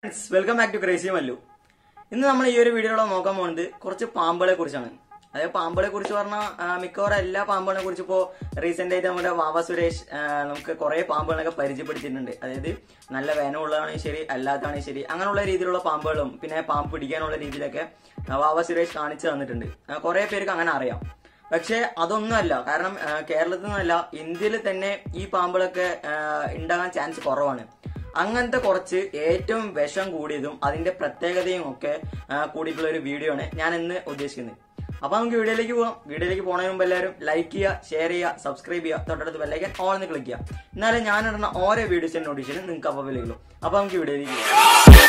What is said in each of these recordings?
friends welcome back to crazy Mallu ഇന്ന് നമ്മൾ ഈ ഒരു വീഡിയോയിലൂടെ നോക്കാൻ പോകുന്നത് കുറച്ച് പാമ്പുകളെ കുറിച്ചാണ് അതായത് പാമ്പുകളെ കുറിച്ച് പറഞ്ഞാൽ മിക്കവാറും എല്ലാ പാമ്പുകളെ കുറിച്ച് ഇപ്പോൾ റീസെന്റ് ആയിട്ട് നമ്മുടെ വാവ സുരേഷ് ആ, നമുക്ക് കുറെ പാമ്പുകളൊക്കെ പരിചയപ്പെടുത്തിയിട്ടുണ്ട് അതായത് നല്ല വേനമുള്ളതാണെങ്കിൽ ശരി അല്ലാത്തതാണെങ്കിൽ ശരി അങ്ങനെയുള്ള രീതിയിലുള്ള പാമ്പുകളും പിന്നെ പാമ്പ് പിടിക്കാനുള്ള രീതിയിലൊക്കെ ആ, വാവ സുരേഷ് കാണിച്ചു തന്നിട്ടുണ്ട് ആ, കുറെ പേർക്ക് അങ്ങനെ അറിയാം പക്ഷെ അതൊന്നുമല്ല കാരണം ആ, കേരളത്തിൽ നിന്നല്ല ഇന്ത്യയിൽ തന്നെ ഈ പാമ്പുകളൊക്കെ ആ, ഉണ്ടാകാൻ ചാൻസ് കുറവാണ് അങ്ങനത്തെ കുറച്ച് ഏറ്റവും വിഷം കൂടിയതും അതിന്റെ പ്രത്യേകതയും ഒക്കെ ആ, കൂടിയിട്ടുള്ള ഒരു വീഡിയോ ആണ് ഞാൻ ഇന്ന് ഉദ്ദേശിക്കുന്നത് അപ്പൊ നമുക്ക് വീഡിയോയിലേക്ക് പോകാം വീഡിയോയിലേക്ക് പോകുന്നതിന് മുമ്പ് എല്ലാവരും ലൈക്ക് ചെയ്യുക ഷെയർ ചെയ്യുക സബ്സ്ക്രൈബ് ചെയ്യുക തൊട്ടടുത്ത് ബെല്ലൈക്കൻ ഓൺ എന്ന് ക്ലിക്ക് ചെയ്യുക എന്നാലേ ഞാൻ ഇടുന്ന ഓരോ വീഡിയോസിന്റെ നോട്ടീഷൻ നിങ്ങൾക്ക് അപ്പോൾ വിളിക്കുള്ളൂ അപ്പൊ നമുക്ക് വീഡിയോയിലേക്ക് പോകാം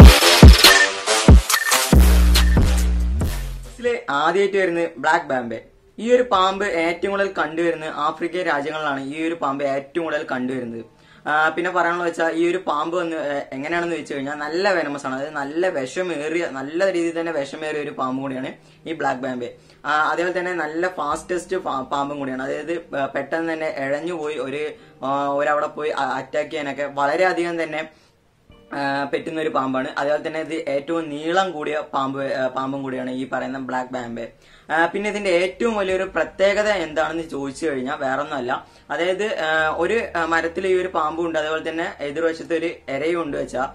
ഇതില് ആദ്യമായിട്ട് വരുന്നത് ബ്ലാക്ക് ബാംബെ ഈ ഒരു പാമ്പ് ഏറ്റവും കൂടുതൽ കണ്ടുവരുന്നത് ആഫ്രിക്കൻ രാജ്യങ്ങളിലാണ് ഈ ഒരു പാമ്പ് ഏറ്റവും കൂടുതൽ കണ്ടുവരുന്നത് ആ, പിന്നെ പറയാനുള്ള വെച്ചാൽ ഈ ഒരു പാമ്പ് വന്ന് ഏ, എങ്ങനെയാണെന്ന് വെച്ച് കഴിഞ്ഞാൽ നല്ല വെനമസ് ആണ് അതായത് നല്ല വിഷമേറിയ നല്ല രീതിയിൽ തന്നെ വിഷമേറിയ ഒരു പാമ്പ് കൂടിയാണ് ഈ ബ്ലാക്ക് ബാംബെ ആ, അതേപോലെ തന്നെ നല്ല ഫാസ്റ്റസ്റ്റ് പാമ്പും കൂടിയാണ് അതായത് ഏ, പെട്ടെന്ന് തന്നെ ഇഴഞ്ഞു പോയി ഒരു ആ, ഒരവിടെ പോയി അറ്റാക്ക് ചെയ്യാനൊക്കെ വളരെയധികം തന്നെ ആ, പറ്റുന്ന ഒരു പാമ്പാണ് അതേപോലെ തന്നെ ഇത് ഏറ്റവും നീളം കൂടിയ പാമ്പ് ആ, പാമ്പും കൂടിയാണ് ഈ പറയുന്ന ബ്ലാക്ക് ബാംബെ ആ, പിന്നെ ഇതിന്റെ ഏറ്റവും വലിയൊരു പ്രത്യേകത എന്താണെന്ന് ചോദിച്ചു കഴിഞ്ഞാൽ വേറൊന്നുമല്ല അതായത് ആ, ഒരു മരത്തിൽ ഈ ഒരു പാമ്പും ഉണ്ട് അതേപോലെ തന്നെ എതിർവശത്ത് ഒരു എരയും ഉണ്ട് വെച്ചാൽ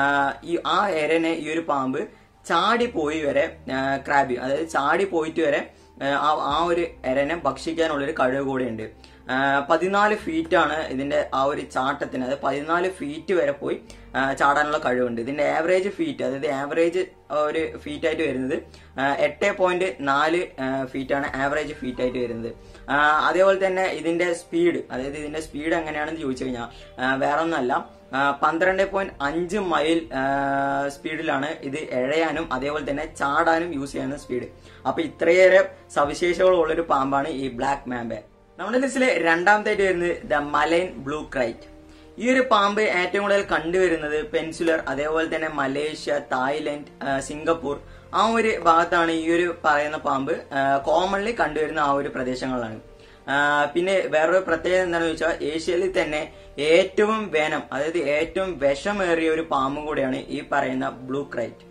ഈ ആ എരനെ ഈ ഒരു പാമ്പ് ചാടി പോയി വരെ ക്രാബ് ചെയ്യും അതായത് ചാടി പോയിട്ട് വരെ ആ, ആ ആ ഒരു എരനെ ഭക്ഷിക്കാനുള്ളൊരു കഴിവ് കൂടെയുണ്ട് ആ, പതിനാല് ഫീറ്റ് ആണ് ഇതിന്റെ ആ ഒരു ചാട്ടത്തിന് അതായത് പതിനാല് ഫീറ്റ് വരെ പോയി ആ, ചാടാനുള്ള കഴിവുണ്ട് ഇതിന്റെ ആവറേജ് ഫീറ്റ് അതായത് ആവറേജ് ഒരു ഫീറ്റ് ആയിട്ട് വരുന്നത് എട്ട് പോയിന്റ് നാല് ഫീറ്റ് ആണ് ആവറേജ് ഫീറ്റ് ആയിട്ട് വരുന്നത് ആ, അതേപോലെ തന്നെ ഇതിന്റെ സ്പീഡ് അതായത് ഇതിന്റെ സ്പീഡ് എങ്ങനെയാണെന്ന് ചോദിച്ചു കഴിഞ്ഞാൽ വേറെ ഒന്നല്ല പന്ത്രണ്ട് പോയിന്റ് അഞ്ച് മൈൽ സ്പീഡിലാണ് ഇത് എഴയാനും അതേപോലെ തന്നെ ചാടാനും യൂസ് ചെയ്യുന്ന സ്പീഡ് അപ്പൊ ഇത്രയേറെ സവിശേഷതകളുള്ള ഒരു പാമ്പാണ് ഈ ബ്ലാക്ക് മാമ്പെ നമ്മുടെ ലിസ്റ്റിലെ രണ്ടാമതായിട്ട് വരുന്നത് ദ മലൈൻ ബ്ലൂ ക്രൈറ്റ് ഈ ഒരു പാമ്പ് ഏറ്റവും കൂടുതൽ കണ്ടുവരുന്നത് പെൻസുലർ അതേപോലെ തന്നെ മലേഷ്യ തായ്ലൻഡ് ആ, സിംഗപ്പൂർ ആ ഒരു ഭാഗത്താണ് ഈ ഒരു പറയുന്ന പാമ്പ് കോമൺലി കണ്ടുവരുന്ന ആ ഒരു പ്രദേശങ്ങളിലാണ് ആ, പിന്നെ വേറൊരു പ്രത്യേകത എന്താണെന്ന് വെച്ചാൽ ഏഷ്യയിൽ തന്നെ ഏറ്റവും വേനം അതായത് ഏറ്റവും വിഷമേറിയ ഒരു പാമ്പും കൂടിയാണ് ഈ പറയുന്ന ബ്ലൂ ക്രൈറ്റ്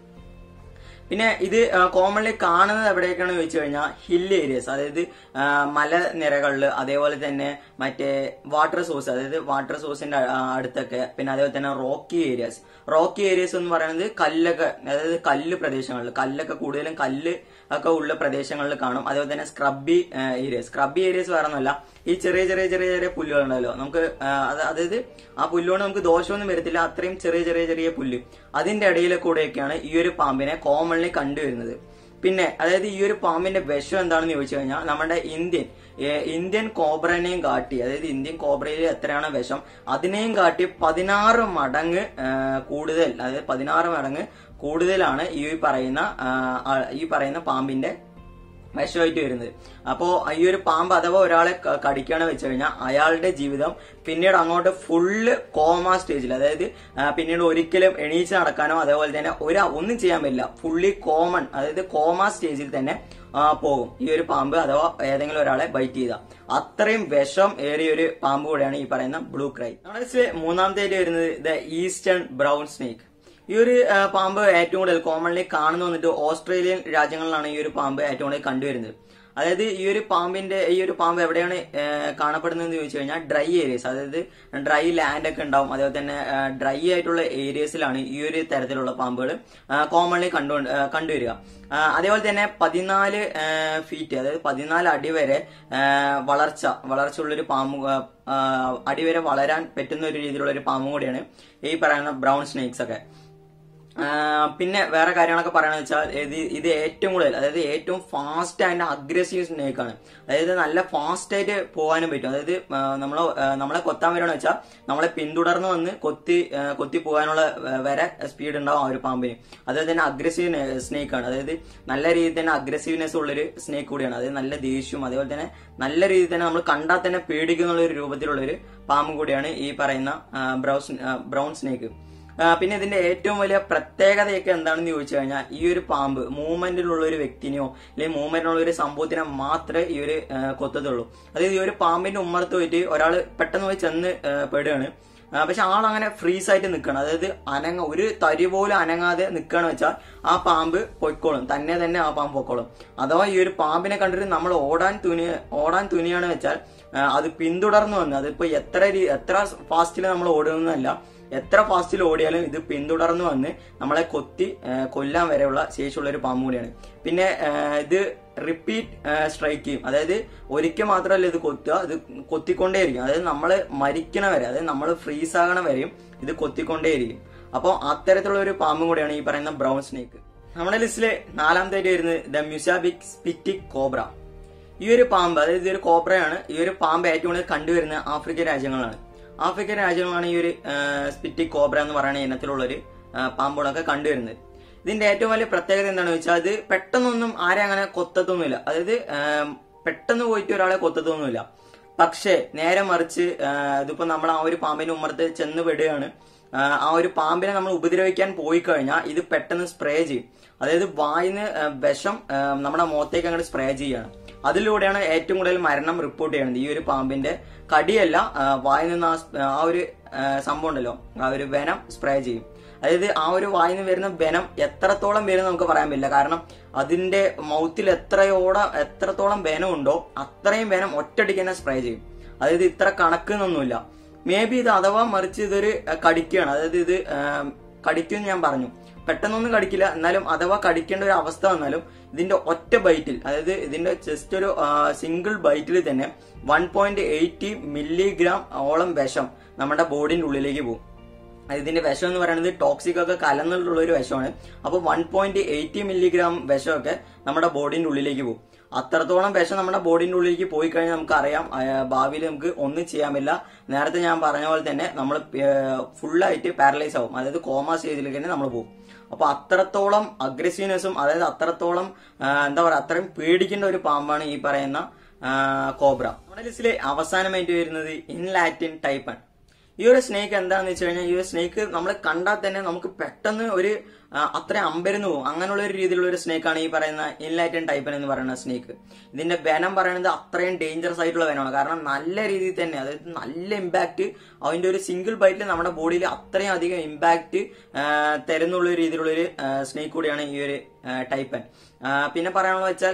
പിന്നെ ഇത് കോമൺലി കാണുന്നത് എവിടെയൊക്കെയാണെന്ന് ചോദിച്ചു കഴിഞ്ഞാൽ ഹിൽ ഏരിയസ് അതായത് ആ, മലനിരകളിൽ അതേപോലെ തന്നെ മറ്റേ വാട്ടർ സോഴ്സ് അതായത് വാട്ടർ സോഴ്സിന്റെ അടുത്തൊക്കെ പിന്നെ അതേപോലെ തന്നെ റോക്കി ഏരിയസ് റോക്കി ഏരിയസ് എന്ന് പറയുന്നത് കല്ലൊക്കെ അതായത് കല്ല് പ്രദേശങ്ങളിൽ കല്ലൊക്കെ കൂടുതലും കല്ല് ഒക്കെ ഉള്ള പ്രദേശങ്ങളിൽ കാണും അതേപോലെ തന്നെ സ്ക്രബി ഏരിയസ് സ്ക്രബി ഏരിയസ് വേറെ ഒന്നുമല്ല ഈ ചെറിയ ചെറിയ ചെറിയ ചെറിയ പുല്ലുകളുണ്ടല്ലോ നമുക്ക് ആ, അത് അതായത് ആ പുല്ലുകൊണ്ട് നമുക്ക് ദോഷമൊന്നും വരത്തില്ല അത്രയും ചെറിയ ചെറിയ ചെറിയ പുല്ല് അതിന്റെ ഇടയിൽ കൂടെയൊക്കെയാണ് ഈ ഒരു പാമ്പിനെ കോമൺലി കണ്ടുവരുന്നത് പിന്നെ അതായത് ഈ ഒരു പാമ്പിന്റെ വിഷം എന്താണെന്ന് ചോദിച്ചു കഴിഞ്ഞാൽ നമ്മുടെ ഇന്ത്യൻ ഏ, ഇന്ത്യൻ കോബ്രനെയും കാട്ടി അതായത് ഇന്ത്യൻ കോബ്രയിൽ എത്രയാണ് വിഷം അതിനെയും കാട്ടി പതിനാറ് മടങ്ങ് ആ, കൂടുതൽ അതായത് പതിനാറ് മടങ്ങ് കൂടുതലാണ് ഈ പറയുന്ന ആ, ആ, ഈ പറയുന്ന പാമ്പിന്റെ വിഷമായിട്ട് വരുന്നത് അപ്പോ ഈ ഒരു പാമ്പ് അഥവാ ഒരാളെ ക- കടിക്കുകയാണ് വെച്ച് കഴിഞ്ഞാൽ അയാളുടെ ജീവിതം പിന്നീട് അങ്ങോട്ട് ഫുള്ള് കോമ സ്റ്റേജിൽ അതായത് ആ, പിന്നീട് ഒരിക്കലും എണീച്ച് നടക്കാനോ അതേപോലെ തന്നെ ഒരു ഒന്നും ചെയ്യാൻ പറ്റില്ല ഫുള്ളി കോമൺ അതായത് കോമ സ്റ്റേജിൽ തന്നെ ആ, പോകും ഈ ഒരു പാമ്പ് അഥവാ ഏതെങ്കിലും ഒരാളെ ബൈറ്റ് ചെയ്ത അത്രയും വിഷം ഏറിയ ഒരു പാമ്പ് കൂടെയാണ് ഈ പറയുന്ന ബ്ലൂ ക്രൈ നമ്മുടെ മൂന്നാമത്തേക്ക് വരുന്നത് ദ ഈസ്റ്റേൺ ബ്രൗൺ സ്നേക്ക് ഈ ഒരു ആ, പാമ്പ് ഏറ്റവും കൂടുതൽ കോമൺലി കാണുന്ന വന്നിട്ട് ഓസ്ട്രേലിയൻ രാജ്യങ്ങളിലാണ് ഈ ഒരു പാമ്പ് ഏറ്റവും കൂടുതൽ കണ്ടുവരുന്നത് അതായത് ഈ ഒരു പാമ്പിന്റെ ഈ ഒരു പാമ്പ് എവിടെയാണ് ആ, കാണപ്പെടുന്നതെന്ന് ചോദിച്ചു കഴിഞ്ഞാൽ ഡ്രൈ ഏരിയസ് അതായത് ഡ്രൈ ലാൻഡ് ഒക്കെ ഉണ്ടാവും അതേപോലെ തന്നെ ഡ്രൈ ആയിട്ടുള്ള ഏരിയസിലാണ് ഈ ഒരു തരത്തിലുള്ള പാമ്പുകൾ കോമൺലി കണ്ടു ആ, കണ്ടുവരിക ആ, അതേപോലെ തന്നെ പതിനാല് ഫീറ്റ് അതായത് പതിനാല് അടി വരെ ആ, വളർച്ച വളർച്ച ഉള്ളൊരു പാമ്പ് ആ, ആ, അടി വരെ വളരാൻ പറ്റുന്ന ഒരു രീതിയിലുള്ള ഒരു പാമ്പും കൂടിയാണ് ഈ പറയുന്ന ബ്രൗൺ സ്നേക്സ് ഒക്കെ ആ, പിന്നെ വേറെ കാര്യങ്ങളൊക്കെ പറയണമെന്ന് വെച്ചാൽ ഇത് ഇത് ഏറ്റവും കൂടുതൽ അതായത് ഏറ്റവും ഫാസ്റ്റ് ആൻഡ് അഗ്രസീവ് സ്നേക്ക് ആണ് അതായത് നല്ല ഫാസ്റ്റ് ആയിട്ട് പോകാനും പറ്റും അതായത് ആ, നമ്മളെ ആ, നമ്മളെ കൊത്താൻ വരണമെന്ന് വെച്ചാൽ നമ്മളെ പിന്തുടർന്ന് വന്ന് കൊത്തി ആ, കൊത്തി പോകാനുള്ള ആ, വരെ സ്പീഡ് ഉണ്ടാവും ആ ഒരു പാമ്പിന് അതുപോലെ തന്നെ അഗ്രസീവ് സ്നേക്ക് ആണ് അതായത് നല്ല രീതിയിൽ തന്നെ അഗ്രസീവ്നെസ് ഉള്ളൊരു സ്നേക്ക് കൂടിയാണ് അതായത് നല്ല ദേഷ്യവും അതേപോലെ തന്നെ നല്ല രീതിയിൽ തന്നെ നമ്മൾ കണ്ടാൽ തന്നെ പേടിക്കുന്ന ഒരു രൂപത്തിലുള്ള ഒരു പാമ്പും കൂടിയാണ് ഈ പറയുന്ന ബ്രൗൺ ബ്രൗൺ സ്നേക്ക് ആ, പിന്നെ ഇതിന്റെ ഏറ്റവും വലിയ പ്രത്യേകതയൊക്കെ എന്താണെന്ന് ചോദിച്ചു കഴിഞ്ഞാൽ ഈ ഒരു പാമ്പ് മൂവ്മെന്റിലുള്ള ഒരു വ്യക്തിനെയോ അല്ലെങ്കിൽ മൂവ്മെന്റിലുള്ള ഒരു സംഭവത്തിനെ മാത്രമേ ഈ ഒരു ആ, കൊത്തത്തുള്ളൂ അതായത് ഈ ഒരു പാമ്പിന്റെ ഉമ്മറത്ത് പോയിട്ട് ഒരാൾ പെട്ടെന്ന് പോയി ചെന്ന് ആ, പെടുകയാണ് ആ, പക്ഷെ ആളങ്ങനെ ഫ്രീസ് ആയിട്ട് നിൽക്കണം അതായത് അനങ്ങ ഒരു തരി പോലും അനങ്ങാതെ നിൽക്കുകയെന്ന് വെച്ചാൽ ആ പാമ്പ് പൊയ്ക്കോളും തന്നെ തന്നെ ആ പാമ്പ് പൊയ്ക്കോളും അഥവാ ഈ ഒരു പാമ്പിനെ കണ്ടിട്ട് നമ്മൾ ഓടാൻ തുനി ഓടാൻ തുനിയാണെന്ന് വെച്ചാൽ ആ, അത് പിന്തുടർന്ന് വന്ന് അതിപ്പോ എത്ര രീ- എത്ര ഫാസ്റ്റിൽ നമ്മൾ ഓടുന്നതല്ല എത്ര ഫാസ്റ്റിൽ ഓടിയാലും ഇത് പിന്തുടർന്ന് വന്ന് നമ്മളെ കൊത്തി ആ, കൊല്ലാൻ വരെയുള്ള ശേഷിയുള്ള ഒരു പാമ്പ് കൂടിയാണ് പിന്നെ ആ, ഇത് റിപ്പീറ്റ് സ്ട്രൈക്ക് ചെയ്യും അതായത് ഒരിക്കൽ മാത്രമല്ല ഇത് കൊത്തുക ഇത് കൊത്തിക്കൊണ്ടേയിരിക്കും അതായത് നമ്മൾ മരിക്കണ വരെ അതായത് നമ്മൾ ഫ്രീസ് ആകണ വരെയും ഇത് കൊത്തിക്കൊണ്ടേയിരിക്കും അപ്പോൾ അത്തരത്തിലുള്ള ഒരു പാമ്പും കൂടിയാണ് ഈ പറയുന്ന ബ്രൗൺ സ്നേക്ക് നമ്മുടെ ലിസ്റ്റിലെ നാലാമതായിട്ട് വരുന്നത് ദ മ്യൂസാബിക് സ്പിറ്റിക് കോബ്ര ഈ ഒരു പാമ്പ് അതായത് ഇതൊരു കോബ്രയാണ് ഈ ഒരു പാമ്പ് ഏറ്റവും കൂടുതൽ കണ്ടുവരുന്ന ആഫ്രിക്കൻ രാജ്യങ്ങളാണ് ആഫ്രിക്കൻ രാജ്യങ്ങളാണ് ഈ ഒരു സ്പിറ്റിക് കോബ്ര എന്ന് പറയുന്ന ഇനത്തിലുള്ള ഒരു പാമ്പുകളൊക്കെ കണ്ടുവരുന്നത് ഇതിന്റെ ഏറ്റവും വലിയ പ്രത്യേകത എന്താണെന്ന് വെച്ചാൽ അത് പെട്ടെന്നൊന്നും ആരെ അങ്ങനെ കൊത്തത്തൊന്നുമില്ല അതായത് ആം, പെട്ടെന്ന് പോയിട്ട് ഒരാളെ കൊത്തത്തൊന്നുമില്ല പക്ഷേ നേരെ മറിച്ച് ആ, ഇതിപ്പോ നമ്മൾ ആ ഒരു പാമ്പിന്റെ ഉമ്മറത്ത് ചെന്ന് പെടുകയാണ് ആ, ആ ഒരു പാമ്പിനെ നമ്മൾ ഉപദ്രവിക്കാൻ പോയി കഴിഞ്ഞാൽ ഇത് പെട്ടെന്ന് സ്പ്രേ ചെയ്യും അതായത് വായിന്ന് ആ, വിഷം ആ, നമ്മുടെ മുഖത്തേക്ക് അങ്ങോട്ട് സ്പ്രേ ചെയ്യാണ് അതിലൂടെയാണ് ഏറ്റവും കൂടുതൽ മരണം റിപ്പോർട്ട് ചെയ്യുന്നത് ഈ ഒരു പാമ്പിന്റെ കടിയല്ല ആ, വായിൽ നിന്ന് ആ സ്- ആ ഒരു ആ, സംഭവം ഉണ്ടല്ലോ ആ ഒരു വെനം സ്പ്രേ ചെയ്യും അതായത് ആ ഒരു വായിൽ നിന്ന് വരുന്ന വെനം എത്രത്തോളം വരും നമുക്ക് പറയാൻ പറ്റില്ല കാരണം അതിന്റെ മൗത്തിൽ എത്രയോളം എത്രത്തോളം വെനം ഉണ്ടോ അത്രയും വെനം ഒറ്റയടിക്ക് തന്നെ സ്പ്രേ ചെയ്യും അതായത് ഇത്ര കണക്കെന്നൊന്നുമില്ല മേ ബി ഇത് അഥവാ മറിച്ച് ഇതൊരു അഹ്, കടിക്കുകയാണ് അതായത് ഇത് കടിക്കും ഞാൻ പറഞ്ഞു പെട്ടെന്നൊന്നും കടിക്കില്ല എന്നാലും അഥവാ കടിക്കേണ്ട ഒരു അവസ്ഥ വന്നാലും ഇതിന്റെ ഒറ്റ ബൈറ്റിൽ അതായത് ഇതിന്റെ ജസ്റ്റ് ഒരു സിംഗിൾ ബൈറ്റിൽ തന്നെ വൺ പോയിന്റ് എയ്റ്റി മില്ലിഗ്രാം ഓളം വിഷം നമ്മുടെ ബോഡിന്റെ ഉള്ളിലേക്ക് പോകും അത് ഇതിന്റെ വിഷം എന്ന് പറയുന്നത് ടോക്സിക് ഒക്കെ കലർന്നിട്ടുള്ള ഒരു വിഷമാണ് അപ്പൊ വൺ പോയിന്റ് എയ്റ്റി മില്ലിഗ്രാം വിഷമൊക്കെ നമ്മുടെ ബോഡിന്റെ ഉള്ളിലേക്ക് പോകും അത്രത്തോളം വിഷം നമ്മുടെ ബോഡിന്റെ ഉള്ളിലേക്ക് പോയി കഴിഞ്ഞാൽ നമുക്ക് അറിയാം ഭാവിയിൽ നമുക്ക് ഒന്നും ചെയ്യാൻ പറ്റില്ല നേരത്തെ ഞാൻ പറഞ്ഞ പോലെ തന്നെ നമ്മൾ ഫുള്ളായിട്ട് പാരലൈസ് ആവും അതായത് കോമ സ്റ്റേജിലേക്ക് തന്നെ നമ്മൾ പോകും അപ്പൊ അത്രത്തോളം അഗ്രസീവ്നെസ്സും അതായത് അത്രത്തോളം ആ, എന്താ പറയുക അത്രയും പേടിക്കേണ്ട ഒരു പാമ്പാണ് ഈ പറയുന്ന ആ, കോബ്ര നമ്മുടെ ലിസ്റ്റിലെ അവസാനമായിട്ട് വരുന്നത് ഇൻ ലാറ്റിൻ ടൈപ്പൺ ഈ ഒരു സ്നേക്ക് എന്താണെന്ന് വെച്ച് കഴിഞ്ഞാൽ ഈ ഒരു സ്നേക്ക് നമ്മൾ കണ്ടാൽ തന്നെ നമുക്ക് പെട്ടെന്ന് ഒരു ആ, അത്രയും അമ്പരന്ന് പോകും അങ്ങനെയുള്ള ഒരു രീതിയിലുള്ള ഒരു സ്നേക്കാണ് ഈ പറയുന്ന ഇൻലൈറ്റൻ ടൈപ്പൻ എന്ന് പറയുന്ന സ്നേക്ക് ഇതിന്റെ വെനം പറയുന്നത് അത്രയും ഡേഞ്ചറസ് ആയിട്ടുള്ള വെനമാണ് കാരണം നല്ല രീതിയിൽ തന്നെ അതായത് നല്ല ഇമ്പാക്ട് അതിന്റെ ഒരു സിംഗിൾ ബൈറ്റിൽ നമ്മുടെ ബോഡിയിൽ അത്രയും അധികം ഇമ്പാക്ട് തരുന്നുള്ള ഒരു രീതിയിലുള്ള ഒരു സ്നേക്ക് കൂടിയാണ് ഈ ഒരു ടൈപ്പൻ പിന്നെ പറയാനുള്ള വെച്ചാൽ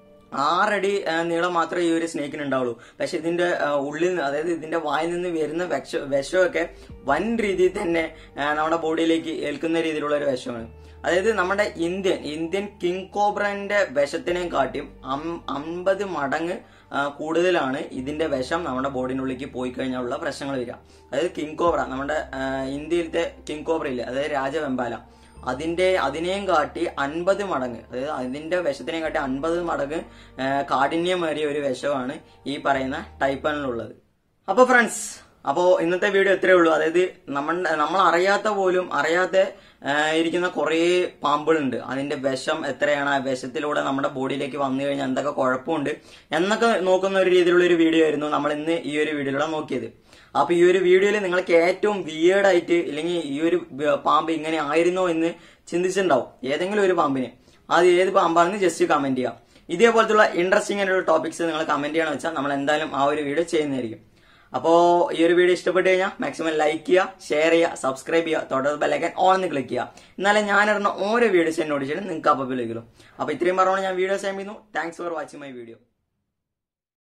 ആറടി ആ, നീളം മാത്രമേ ഈ ഒരു സ്നേക്കിന് ഉണ്ടാവുള്ളൂ പക്ഷെ ഇതിന്റെ ആ, ഉള്ളിൽ നിന്ന് അതായത് ഇതിന്റെ വായിൽ നിന്ന് വരുന്ന വിഷ വിഷമൊക്കെ വൻ രീതിയിൽ തന്നെ ആ, നമ്മുടെ ബോഡിയിലേക്ക് ഏൽക്കുന്ന രീതിയിലുള്ള ഒരു വിഷമാണ് അതായത് നമ്മുടെ ഇന്ത്യൻ ഇന്ത്യൻ കിങ് കോബ്രന്റെ വിഷത്തിനെയും കാട്ടിയും അം- അമ്പത് മടങ്ങ് ആ, കൂടുതലാണ് ഇതിന്റെ വിഷം നമ്മുടെ ബോഡിനുള്ളിലേക്ക് പോയി കഴിഞ്ഞാലുള്ള പ്രശ്നങ്ങൾ വരിക അതായത് കിങ് കോബ്ര നമ്മുടെ ആ, ഇന്ത്യയിലത്തെ കിങ് കോബ്ര ഇല്ലേ അതായത് രാജവെമ്പാല അതിന്റെ അതിനെയും കാട്ടി അൻപത് മടങ്ങ് അതായത് അതിന്റെ വിഷത്തിനെയും കാട്ടി അൻപത് മടങ്ങ് ആ, കാഠിന്യമേറിയ ഒരു വിഷമാണ് ഈ പറയുന്ന ടൈപ്പണിലുള്ളത് അപ്പൊ ഫ്രണ്ട്സ് അപ്പോ ഇന്നത്തെ വീഡിയോ ഇത്രയേ ഉള്ളൂ അതായത് നമ്മൾ നമ്മൾ അറിയാത്ത പോലും അറിയാത്ത ആ, ഇരിക്കുന്ന കുറേ പാമ്പുകളുണ്ട് അതിന്റെ വിഷം എത്രയാണ് ആ വിഷത്തിലൂടെ നമ്മുടെ ബോഡിയിലേക്ക് വന്നു കഴിഞ്ഞാൽ എന്തൊക്കെ കുഴപ്പമുണ്ട് എന്നൊക്കെ നോക്കുന്ന ഒരു രീതിയിലുള്ള ഒരു വീഡിയോ ആയിരുന്നു നമ്മൾ ഇന്ന് ഈ ഒരു വീഡിയോയിലൂടെ നോക്കിയത് അപ്പൊ ഈ ഒരു വീഡിയോയിൽ നിങ്ങൾക്ക് ഏറ്റവും വിയേർഡ് ആയിട്ട് ഇല്ലെങ്കിൽ ഈ ഒരു ബ- പാമ്പ് ഇങ്ങനെ ആയിരുന്നോ എന്ന് ചിന്തിച്ചിട്ടുണ്ടാവും ഏതെങ്കിലും ഒരു പാമ്പിന് അത് ഏത് പാമ്പാണെന്ന് ജസ്റ്റ് കമന്റ് ചെയ്യാം ഇതേപോലത്തുള്ള ഇൻട്രസ്റ്റിംഗ് ആയിട്ടുള്ള ടോപ്പിക്സ് നിങ്ങൾ കമന്റ് ചെയ്യണം വെച്ചാൽ നമ്മൾ എന്തായാലും ആ ഒരു വീഡിയോ ചെയ്യുന്നതായിരിക്കും അപ്പോ ഈ ഒരു വീഡിയോ ഇഷ്ടപ്പെട്ട് കഴിഞ്ഞാൽ മാക്സിമം ലൈക്ക് ചെയ്യുക ഷെയർ ചെയ്യുക സബ്സ്ക്രൈബ് ചെയ്യുക തുടർന്ന് ബെല്ലൈക്കൻ ഓൺ എന്ന് ക്ലിക്ക് ചെയ്യുക എന്നാലേ ഞാൻ ഇടുന്ന ഓരോ വീഡിയോസ് എന്നോട് ചെയ്യണം നിങ്ങൾക്ക് അപ്പോൾ ലഭിക്കുള്ളൂ അപ്പൊ ഇത്രയും പറഞ്ഞുകൊണ്ട് ഞാൻ വീഡിയോ ചെയ്യുന്നു thanks for watching my video